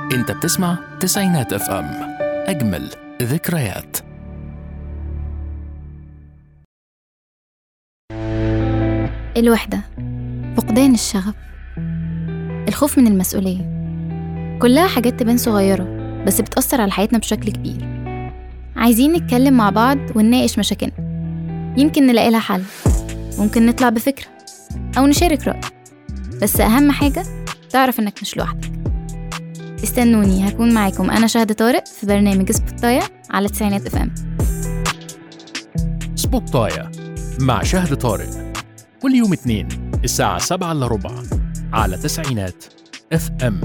انت بتسمع تسعينات اف ام اجمل ذكريات الوحدة فقدان الشغف الخوف من المسؤولية كلها حاجات تبان صغيرة بس بتأثر على حياتنا بشكل كبير عايزين نتكلم مع بعض ونناقش مشاكلنا يمكن نلاقي لها حل ممكن نطلع بفكرة أو نشارك رأي بس أهم حاجة تعرف إنك مش لوحدك استنوني هكون معاكم أنا شهد طارق في برنامج سبوتاية على تسعينات اف ام سبوتايا مع شهد طارق كل يوم اثنين الساعة سبعة إلا ربع على تسعينات اف ام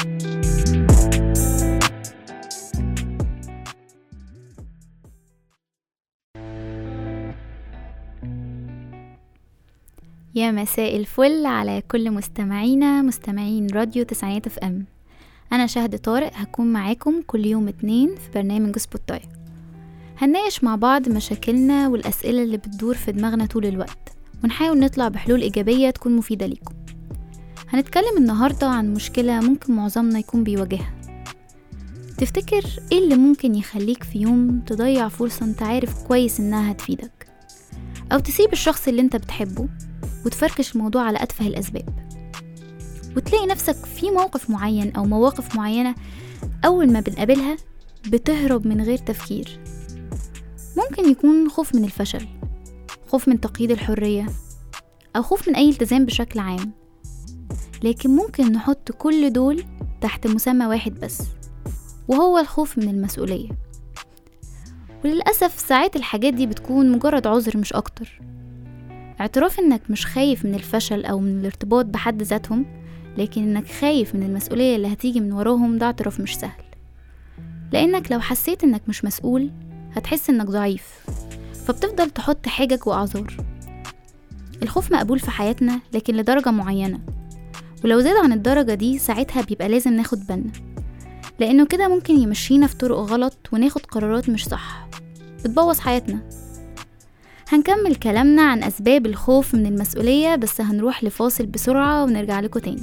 يا مساء الفل على كل مستمعينا مستمعين راديو تسعينات اف ام انا شهد طارق هكون معاكم كل يوم اتنين في برنامج سبوتاية هنناقش مع بعض مشاكلنا والاسئله اللي بتدور في دماغنا طول الوقت ونحاول نطلع بحلول ايجابيه تكون مفيده ليكم هنتكلم النهارده عن مشكله ممكن معظمنا يكون بيواجهها تفتكر ايه اللي ممكن يخليك في يوم تضيع فرصه انت عارف كويس انها هتفيدك او تسيب الشخص اللي انت بتحبه وتفركش الموضوع على أتفه الأسباب وتلاقي نفسك في موقف معين أو مواقف معينة أول ما بنقابلها بتهرب من غير تفكير ممكن يكون خوف من الفشل خوف من تقييد الحرية أو خوف من أي التزام بشكل عام لكن ممكن نحط كل دول تحت مسمى واحد بس وهو الخوف من المسؤولية وللأسف ساعات الحاجات دي بتكون مجرد عذر مش أكتر اعتراف انك مش خايف من الفشل او من الارتباط بحد ذاتهم لكن انك خايف من المسؤولية اللي هتيجي من وراهم ده اعتراف مش سهل لانك لو حسيت انك مش مسؤول هتحس انك ضعيف فبتفضل تحط حجج واعذار الخوف مقبول في حياتنا لكن لدرجة معينة ولو زاد عن الدرجة دي ساعتها بيبقى لازم ناخد بالنا لأنه كده ممكن يمشينا في طرق غلط وناخد قرارات مش صح بتبوظ حياتنا هنكمل كلامنا عن أسباب الخوف من المسؤولية بس هنروح لفاصل بسرعة ونرجع لكم تاني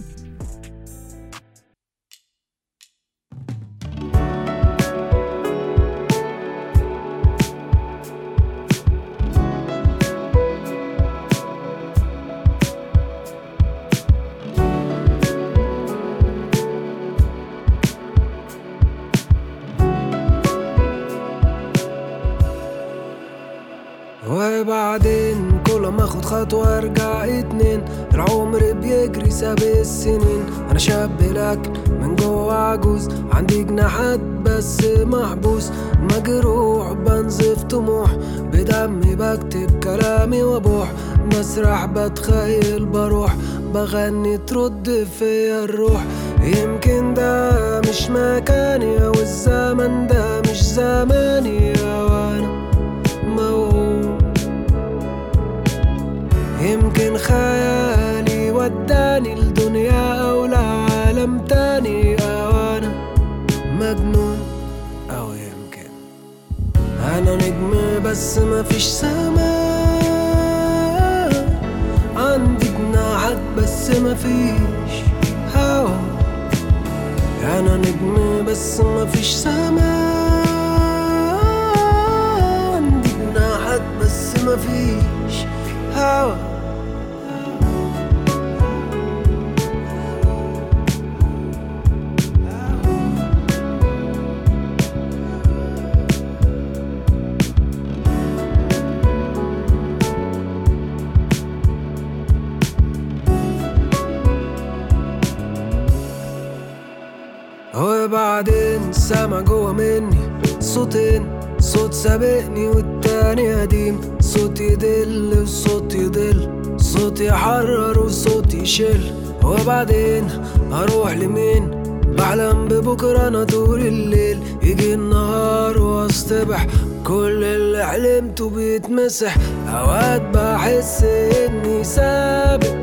وبعدين كل ما اخد خطوة ارجع اتنين العمر بيجري ساب السنين انا شاب لكن من جوه عجوز عندي جناحات بس محبوس مجروح بنزف طموح بدمي بكتب كلامي وابوح بسرح بتخيل بروح بغني ترد فيا الروح يمكن ده مش مكاني او الزمن ده مش زماني وانا موهوم يمكن خيالي وداني لدنيا أو لعالم تاني أو أنا مجنون أو يمكن أنا نجم بس مفيش سماء عندي جناحات بس مفيش هوا أنا نجم بس مفيش سماء عندي جناحات بس مفيش هوا وبعدين سما جوا مني صوتين صوت سابقني والتاني قديم صوت يدل وصوت يضل صوت يحرر وصوت يشل وبعدين اروح لمين بحلم ببكرة انا طول الليل يجي النهار واصطبح كل اللي حلمته بيتمسح اوقات بحس اني سابق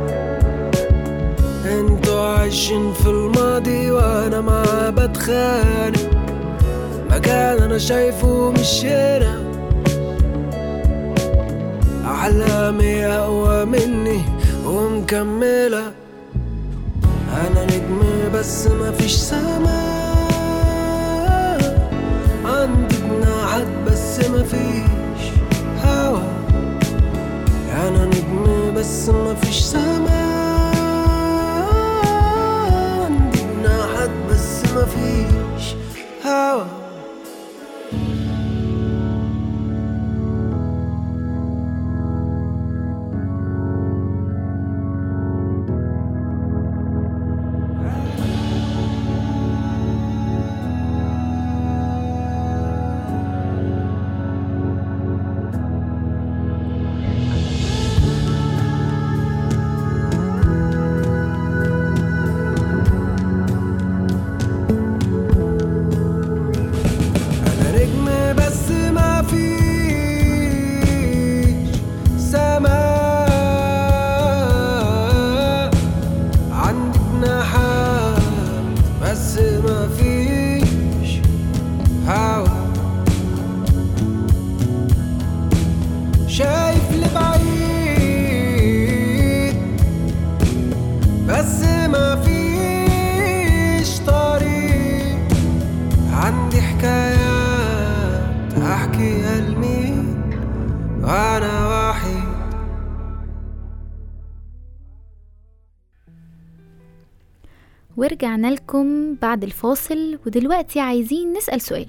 انتوا عايشين في الماضي وانا معاه بتخانق مكان انا شايفه مش هنا احلامي اقوى مني ومكمله انا نجم بس مفيش سما عندي جناحات بس مفيش هوا انا نجم بس مفيش سما عندي جناحات بس مفيش هوا انا نجم بس ما فيش سما عندي جناحات بس ما فيش هوا شايف لبعيد بس ما فيش طريق عندي حكايات احكيها لمين وانا وحيد ورجعنا لكم بعد الفاصل ودلوقتي عايزين نسأل سؤال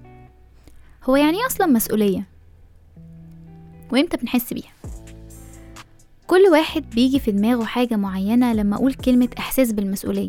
هو يعني ايه اصلا مسؤولية وامتى بنحس بيها كل واحد بيجي في دماغه حاجة معينة لما اقول كلمة احساس بالمسؤولية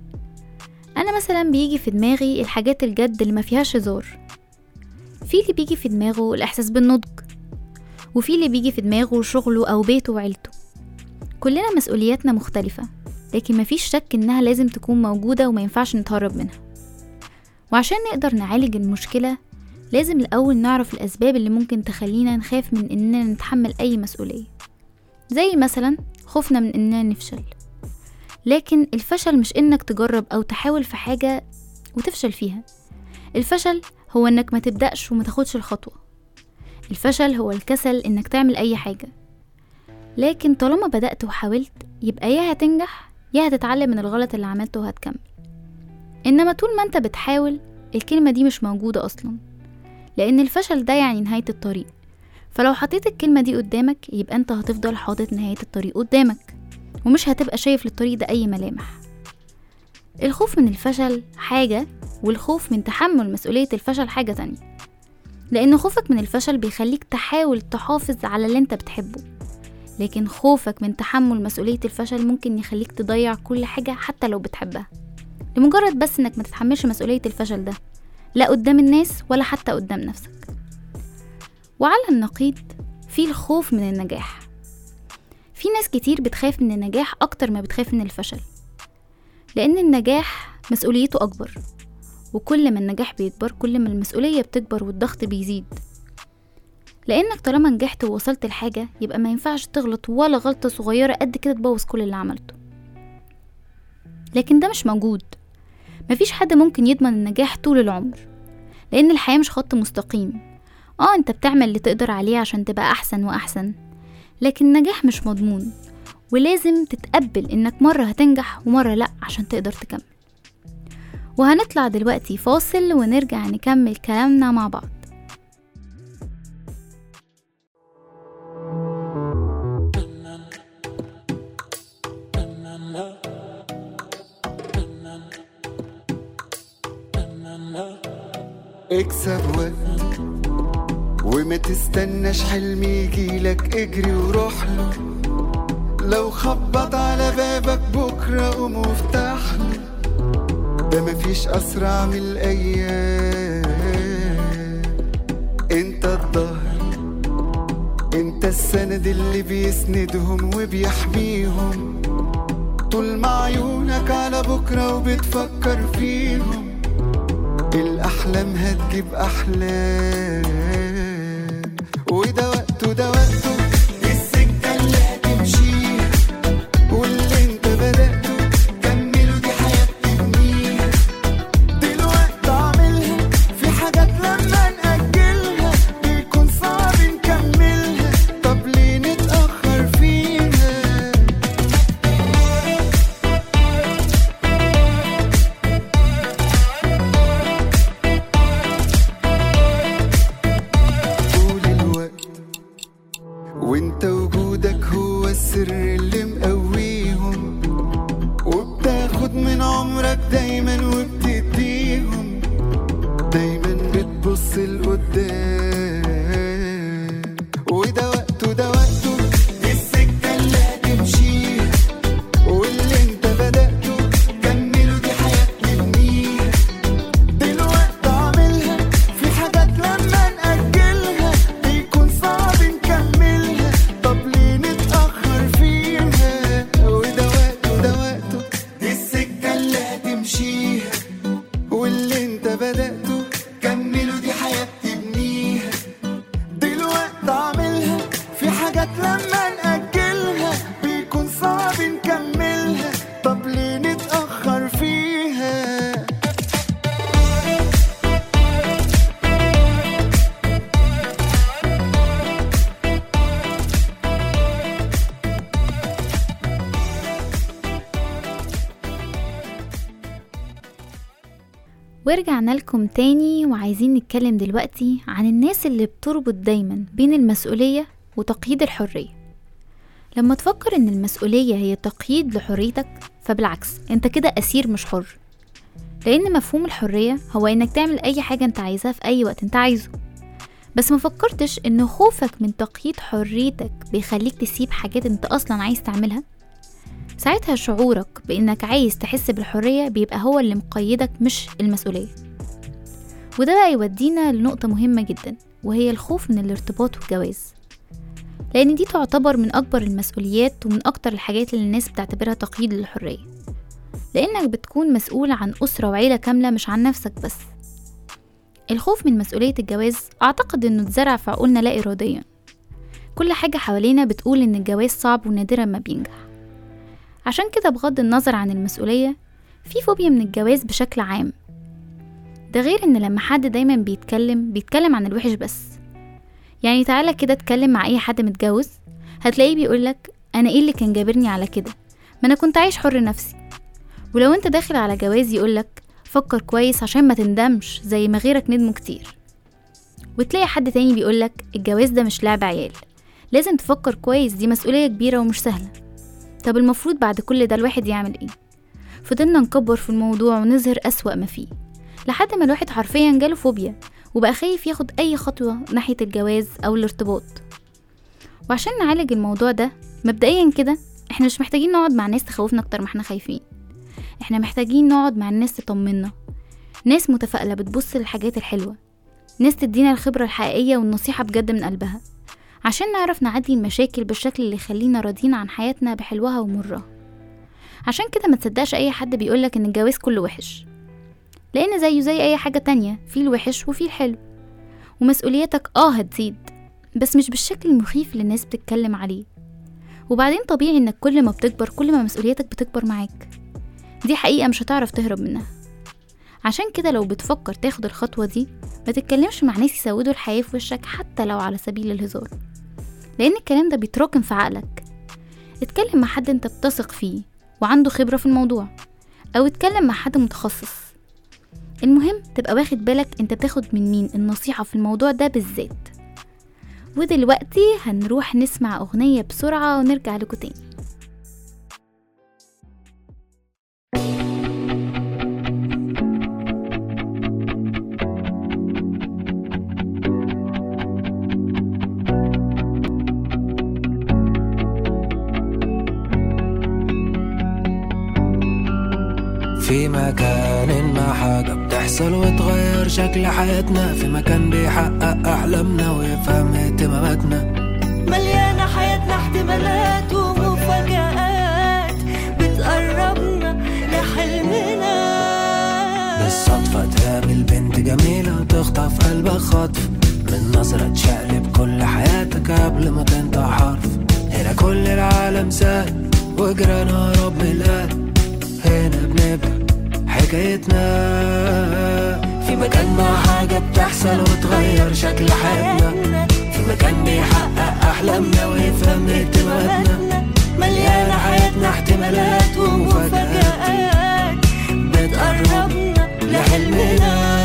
انا مثلا بيجي في دماغي الحاجات الجد اللي ما فيهاش هزار في اللي بيجي في دماغه الاحساس بالنضج وفي اللي بيجي في دماغه شغله او بيته وعيلته كلنا مسؤولياتنا مختلفة لكن مفيش شك إنها لازم تكون موجودة وما ينفعش نتهرب منها وعشان نقدر نعالج المشكلة لازم الأول نعرف الأسباب اللي ممكن تخلينا نخاف من إننا نتحمل أي مسؤولية زي مثلا خوفنا من إننا نفشل لكن الفشل مش إنك تجرب أو تحاول في حاجة وتفشل فيها الفشل هو إنك ما تبدأش وما تاخدش الخطوة الفشل هو الكسل إنك تعمل أي حاجة لكن طالما بدأت وحاولت يبقى يا هتنجح يا هتتعلم من الغلط اللي عملته وهتكمل إنما طول ما أنت بتحاول الكلمة دي مش موجودة أصلا لأن الفشل ده يعني نهاية الطريق فلو حطيت الكلمة دي قدامك يبقى أنت هتفضل حاطط نهاية الطريق قدامك ومش هتبقى شايف للطريق ده أي ملامح الخوف من الفشل حاجة والخوف من تحمل مسؤولية الفشل حاجة تانية لأن خوفك من الفشل بيخليك تحاول تحافظ على اللي انت بتحبه لكن خوفك من تحمل مسؤولية الفشل ممكن يخليك تضيع كل حاجة حتى لو بتحبها لمجرد بس انك ما تتحملش مسؤولية الفشل ده لا قدام الناس ولا حتى قدام نفسك وعلى النقيض في الخوف من النجاح في ناس كتير بتخاف من النجاح أكتر ما بتخاف من الفشل لأن النجاح مسؤوليته أكبر وكل ما النجاح بيكبر كل ما المسؤولية بتكبر والضغط بيزيد لأنك طالما نجحت ووصلت لحاجة يبقى ما ينفعش تغلط ولا غلطة صغيرة قد كده تبوظ كل اللي عملته لكن ده مش موجود مفيش حد ممكن يضمن النجاح طول العمر لأن الحياة مش خط مستقيم اه انت بتعمل اللي تقدر عليه عشان تبقى أحسن وأحسن لكن النجاح مش مضمون ولازم تتقبل انك مرة هتنجح ومرة لأ عشان تقدر تكمل وهنطلع دلوقتي فاصل ونرجع نكمل كلامنا مع بعض اكسب وقت وما تستناش حلم يجيلك اجري وروح له لو خبط على بابك بكرة قوم وافتح له ده مفيش أسرع من الأيام انت الظهر انت السند اللي بيسندهم وبيحميهم طول ما عيونك على بكرة وبتفكر فيهم الأحلام هتجيب أحلام وده وقته ده وقته السكة اللي هتمشيها واللي انت بدأته كمله دي حياة تبنيها دلوقتي اعملها في حاجات لما نأجلها بيكون صعب نكملها طب ليه نتأخر فيها ورجعنا لكم تاني وعايزين نتكلم دلوقتي عن الناس اللي بتربط دايما بين المسؤولية وتقييد الحرية لما تفكر ان المسؤولية هي تقييد لحريتك فبالعكس انت كده اسير مش حر لان مفهوم الحرية هو انك تعمل اي حاجة انت عايزها في اي وقت انت عايزه بس ما فكرتش ان خوفك من تقييد حريتك بيخليك تسيب حاجات انت اصلا عايز تعملها ساعتها شعورك بانك عايز تحس بالحرية بيبقى هو اللي مقيدك مش المسؤولية وده بقى يودينا لنقطة مهمة جدا وهي الخوف من الارتباط والجواز لأن دي تعتبر من أكبر المسؤوليات ومن أكتر الحاجات اللي الناس بتعتبرها تقييد للحرية لأنك بتكون مسؤول عن أسرة وعيلة كاملة مش عن نفسك بس الخوف من مسؤولية الجواز أعتقد إنه اتزرع في عقولنا لا إراديا كل حاجة حوالينا بتقول إن الجواز صعب ونادرا ما بينجح عشان كده بغض النظر عن المسؤولية في فوبيا من الجواز بشكل عام ده غير إن لما حد دايما بيتكلم بيتكلم عن الوحش بس يعني تعالى كده اتكلم مع أي حد متجوز هتلاقيه بيقولك أنا إيه اللي كان جابرني على كده ما أنا كنت عايش حر نفسي ولو انت داخل على جواز يقولك فكر كويس عشان ما تندمش زي ما غيرك ندموا كتير وتلاقي حد تاني بيقولك الجواز ده مش لعب عيال لازم تفكر كويس دي مسؤولية كبيرة ومش سهلة طب المفروض بعد كل ده الواحد يعمل ايه فضلنا نكبر في الموضوع ونظهر أسوأ ما فيه لحد ما الواحد حرفيا جاله فوبيا وبقى خايف ياخد أي خطوة ناحية الجواز أو الارتباط وعشان نعالج الموضوع ده مبدئيا كده احنا مش محتاجين نقعد مع ناس تخوفنا أكتر ما احنا خايفين احنا محتاجين نقعد مع الناس تطمنا ناس متفائلة بتبص للحاجات الحلوة ناس تدينا الخبرة الحقيقية والنصيحة بجد من قلبها عشان نعرف نعدي المشاكل بالشكل اللي يخلينا راضيين عن حياتنا بحلوها ومرها عشان كده ما تصدقش اي حد بيقولك ان الجواز كله وحش لان زيه زي اي حاجة تانية في الوحش وفي الحلو ومسؤولياتك اه هتزيد بس مش بالشكل المخيف اللي الناس بتتكلم عليه وبعدين طبيعي انك كل ما بتكبر كل ما مسؤولياتك بتكبر معاك دي حقيقة مش هتعرف تهرب منها عشان كده لو بتفكر تاخد الخطوة دي ما تتكلمش مع ناس يسودوا الحياة في وشك حتى لو على سبيل الهزار لأن الكلام ده بيتراكم في عقلك اتكلم مع حد انت بتثق فيه وعنده خبرة في الموضوع أو اتكلم مع حد متخصص المهم تبقى واخد بالك انت بتاخد من مين النصيحة في الموضوع ده بالذات ودلوقتي هنروح نسمع أغنية بسرعة ونرجع لكم تاني في مكان ما حاجة بتحصل وتغير شكل حياتنا في مكان بيحقق أحلامنا ويفهم اهتماماتنا مليانة حياتنا احتمالات ومفاجآت بتقربنا لحلمنا بالصدفة تقابل بنت جميلة وتخطف قلبك خطف من نظرة تشقلب كل حياتك قبل ما تنطق حرف هنا كل العالم سهل وجرانا رب القلب هنا بنبدأ حكايتنا في مكان ما حاجة بتحصل وتغير شكل حياتنا في مكان بيحقق أحلامنا ويفهم اهتماماتنا مليانة حياتنا احتمالات ومفاجآت مفاجآت بتقربنا لحلمنا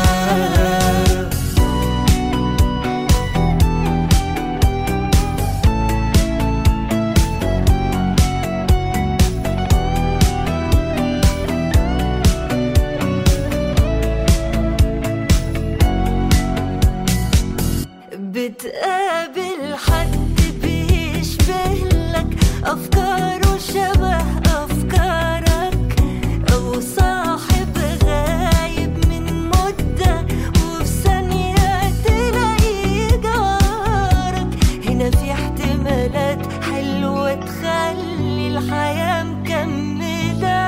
بتقابل حد بيشبه لك أفكاره شبه أفكارك أو صاحب غايب من مدة وفي ثانية تلاقيه جارك هنا في احتمالات حلوة تخلي الحياة مكملة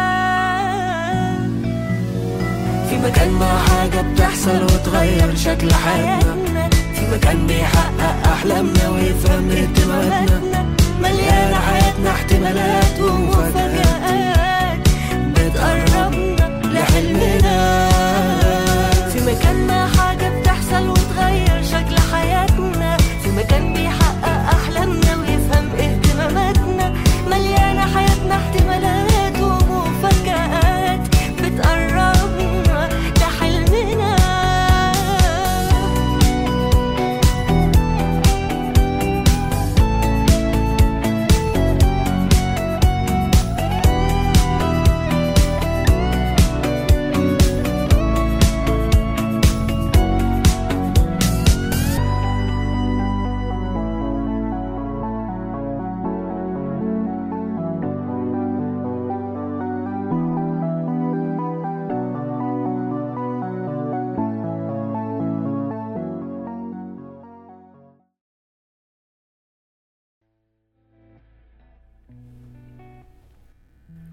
في مكان ما حاجة بتحصل وتغير شكل حياتنا في مكان بيحقق أحلامنا ويفهم اهتماماتنا مليانة حياتنا احتمالات ومفاجآت بتقربنا لحلمنا في مكان ما حاجة بتحصل وتغير شكل حياتنا في مكان بيحقق أحلامنا ويفهم اهتماماتنا مليانة حياتنا احتمالات ومفاجآت بتقربنا لحلمنا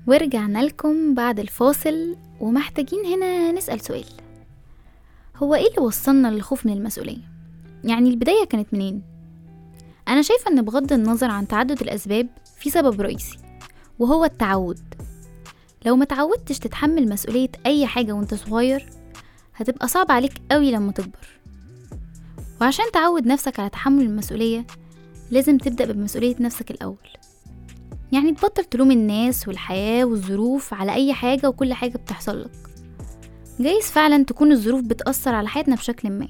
ورجعنا لكم بعد الفاصل ومحتاجين هنا نسأل سؤال هو ايه اللي وصلنا للخوف من المسؤولية؟ يعني البداية كانت منين؟ أنا شايفة إن بغض النظر عن تعدد الأسباب في سبب رئيسي وهو التعود لو ما تعودتش تتحمل مسؤولية أي حاجة وانت صغير هتبقى صعب عليك قوي لما تكبر وعشان تعود نفسك على تحمل المسؤولية لازم تبدأ بمسؤولية نفسك الأول يعني تبطل تلوم الناس والحياة والظروف على أي حاجة وكل حاجة بتحصل لك جايز فعلا تكون الظروف بتأثر على حياتنا بشكل ما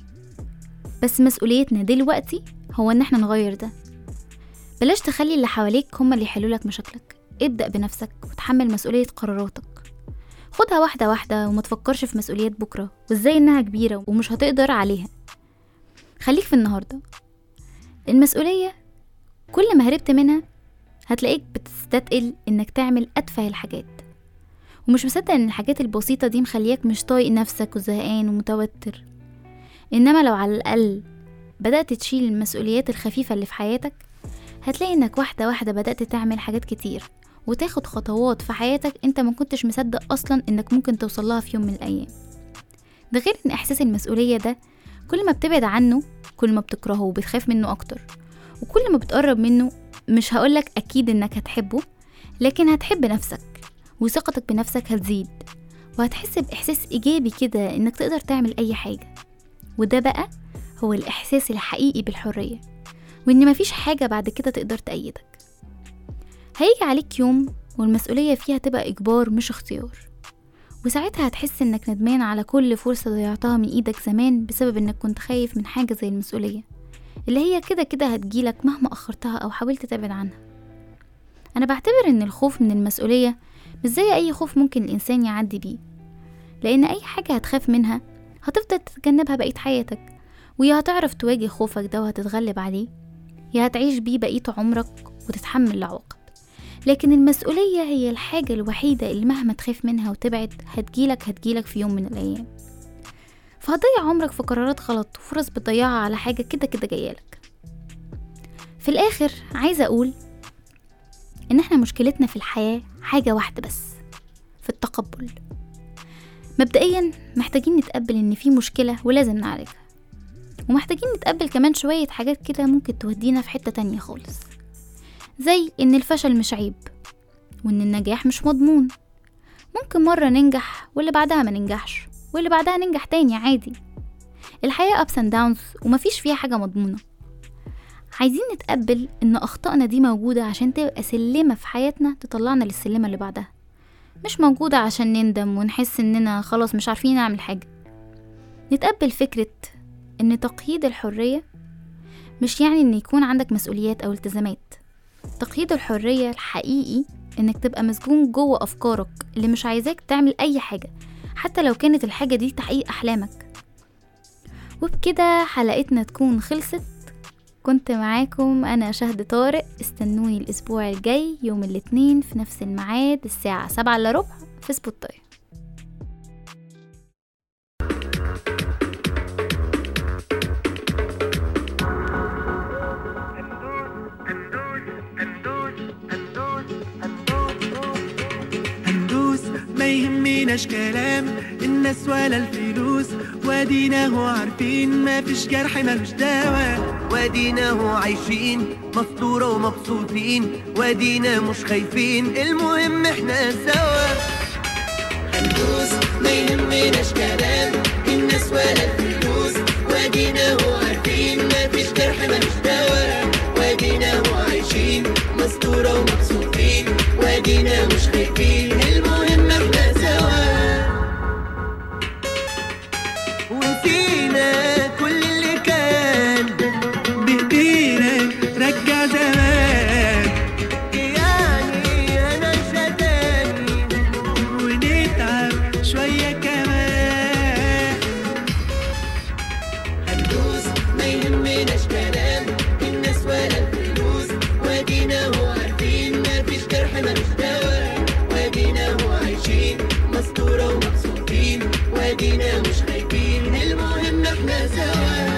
بس مسؤوليتنا دلوقتي هو إن احنا نغير ده بلاش تخلي اللي حواليك هما اللي يحلوا لك مشاكلك ابدأ بنفسك وتحمل مسؤولية قراراتك خدها واحدة واحدة وما تفكرش في مسؤوليات بكرة وازاي انها كبيرة ومش هتقدر عليها خليك في النهاردة المسؤولية كل ما هربت منها هتلاقيك بتستتقل انك تعمل اتفه الحاجات ومش مصدق ان الحاجات البسيطة دي مخلياك مش طايق نفسك وزهقان ومتوتر انما لو على الاقل بدأت تشيل المسؤوليات الخفيفة اللي في حياتك هتلاقي انك واحدة واحدة بدأت تعمل حاجات كتير وتاخد خطوات في حياتك انت ما كنتش مصدق اصلا انك ممكن توصل لها في يوم من الايام ده غير ان احساس المسؤولية ده كل ما بتبعد عنه كل ما بتكرهه وبتخاف منه اكتر وكل ما بتقرب منه مش هقولك اكيد انك هتحبه لكن هتحب نفسك وثقتك بنفسك هتزيد وهتحس باحساس ايجابي كده انك تقدر تعمل اي حاجة وده بقى هو الاحساس الحقيقي بالحرية وان مفيش حاجة بعد كده تقدر تأيدك هيجي عليك يوم والمسؤولية فيها تبقى إجبار مش اختيار وساعتها هتحس إنك ندمان على كل فرصة ضيعتها من إيدك زمان بسبب إنك كنت خايف من حاجة زي المسؤولية اللي هي كده كده هتجيلك مهما أخرتها أو حاولت تبعد عنها أنا بعتبر إن الخوف من المسؤولية مش زي أي خوف ممكن الإنسان يعدي بيه لأن أي حاجة هتخاف منها هتفضل تتجنبها بقية حياتك ويا هتعرف تواجه خوفك ده وهتتغلب عليه يا هتعيش بيه بقية عمرك وتتحمل العواقب لكن المسؤولية هي الحاجة الوحيدة اللي مهما تخاف منها وتبعد هتجيلك هتجيلك في يوم من الأيام فهتضيع عمرك في قرارات غلط وفرص بتضيعها على حاجة كده كده جايالك في الآخر عايزة أقول إن إحنا مشكلتنا في الحياة حاجة واحدة بس في التقبل مبدئيا محتاجين نتقبل إن في مشكلة ولازم نعالجها ومحتاجين نتقبل كمان شوية حاجات كده ممكن تودينا في حتة تانية خالص زي إن الفشل مش عيب وإن النجاح مش مضمون ممكن مرة ننجح واللي بعدها ما ننجحش واللي بعدها ننجح تاني عادي الحياة ups and downs ومفيش فيها حاجة مضمونة عايزين نتقبل إن أخطائنا دي موجودة عشان تبقى سلمة في حياتنا تطلعنا للسلمة اللي بعدها مش موجودة عشان نندم ونحس إننا خلاص مش عارفين نعمل حاجة نتقبل فكرة إن تقييد الحرية مش يعني إن يكون عندك مسؤوليات أو التزامات تقييد الحرية الحقيقي إنك تبقى مسجون جوه أفكارك اللي مش عايزاك تعمل أي حاجة حتى لو كانت الحاجة دي تحقيق أحلامك وبكده حلقتنا تكون خلصت كنت معاكم أنا شهد طارق استنوني الأسبوع الجاي يوم الاثنين في نفس الميعاد الساعة سبعة إلا ربع في سبوتاي هندوس ما يهمناش كلام الناس ولا الفلوس وادينا هو عارفين ما فيش جرح ملوش دواء وادينا هو عايشين مسطورة ومبسوطين وادينا مش خايفين المهم احنا سوا هندوس ما يهمناش كلام الناس ولا الفلوس وادينا هو عارفين ما فيش جرح ملوش دواء وادينا هو عايشين مسطورة ومبسوطين وادينا مش خايفين المهم احنا سوا ونسينا كل اللي كان بايدينا رجع زمان يعني انا شتاني ونتعب شوية كمان هندوس ما يهمناش كلام الناس ولا الفلوس وادينا هو عارفين ما فيش جرح ملوش دواء وادينا هو عايشين مسطورة ومبسوطين وادينا مش خايفين المهم احنا سوا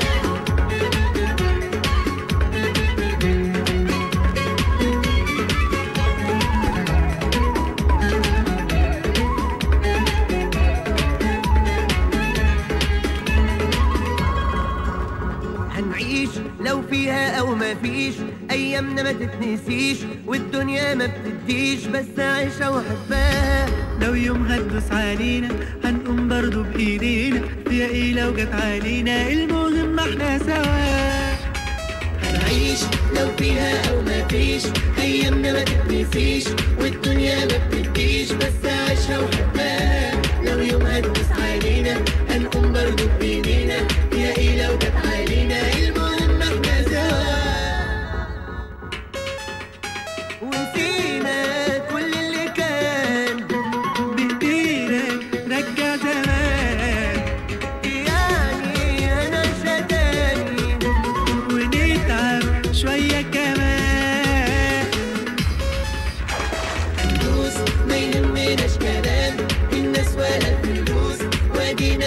ايامنا ما تتنسيش والدنيا ما بتديش بس عيشة وحبها لو يوم هتدوس علينا هنقوم برضو بايدينا يا ايه لو جت علينا المهم احنا سوا هنعيش لو فيها او ما فيش ايامنا ما تتنسيش والدنيا ما بتديش بس عيشها وحبها لو يوم هتدوس علينا هنقوم برضو بايدينا يا ايه لو جت علينا المهم احنا سوا ونسينا كل اللي كان بايدينا رجع زمان يعني انا شتاني ونتعب شوية كمان فلوس ما يهمناش كلام الناس ولا الفلوس وادينا